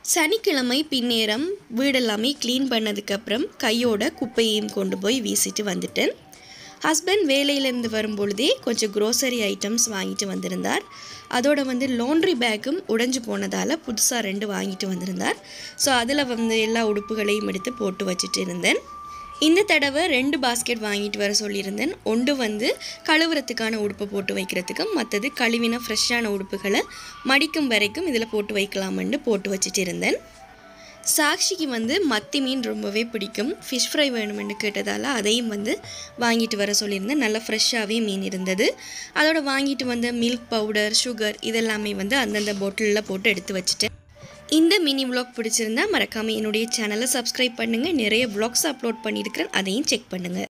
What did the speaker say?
சனிக்கிழமை பின்னேரம் வீடெல்லாமே க்ளீன் பண்ணதுக்கப்புறம் கையோட குப்பையையும் கொண்டு போய் வீசிட்டு வந்துட்டேன் ஹஸ்பண்ட் வேலையிலேருந்து வரும்பொழுதே கொஞ்சம் க்ரோசரி ஐட்டம்ஸ் வாங்கிட்டு வந்திருந்தார் அதோட வந்து லாண்ட்ரி பேக்கும் உடைஞ்சு போனதால் புதுசாக ரெண்டு வாங்கிட்டு வந்திருந்தார் ஸோ அதில் வந்து எல்லா உடுப்புகளையும் எடுத்து போட்டு வச்சுட்டு இருந்தேன் இந்த தடவை ரெண்டு பாஸ்கெட் வாங்கிட்டு வர சொல்லியிருந்தேன் ஒன்று வந்து கழுவுறதுக்கான உடுப்பை போட்டு வைக்கிறதுக்கும் மற்றது கழுவின ஃப்ரெஷ்ஷான உடுப்புகளை மடிக்கும் வரைக்கும் இதில் போட்டு வைக்கலாமென்று போட்டு வச்சுட்டு இருந்தேன் சாக்ஷிக்கு வந்து மத்தி மீன் ரொம்பவே பிடிக்கும் ஃபிஷ் ஃப்ரை வேணுமென்று கேட்டதால் அதையும் வந்து வாங்கிட்டு வர சொல்லியிருந்தேன் நல்லா ஃப்ரெஷ்ஷாகவே மீன் இருந்தது அதோட வாங்கிட்டு வந்த மில்க் பவுடர் சுகர் இதெல்லாமே வந்து அந்தந்த பாட்டிலில் போட்டு எடுத்து வச்சுட்டேன் இந்த மினி vlog பிடிச்சிருந்தா மறக்காமல் என்னுடைய சேனலை சப்ஸ்கிரைப் பண்ணுங்கள் நிறைய vlogs அப்லோட் பண்ணியிருக்கிறேன் அதையும் செக் பண்ணுங்கள்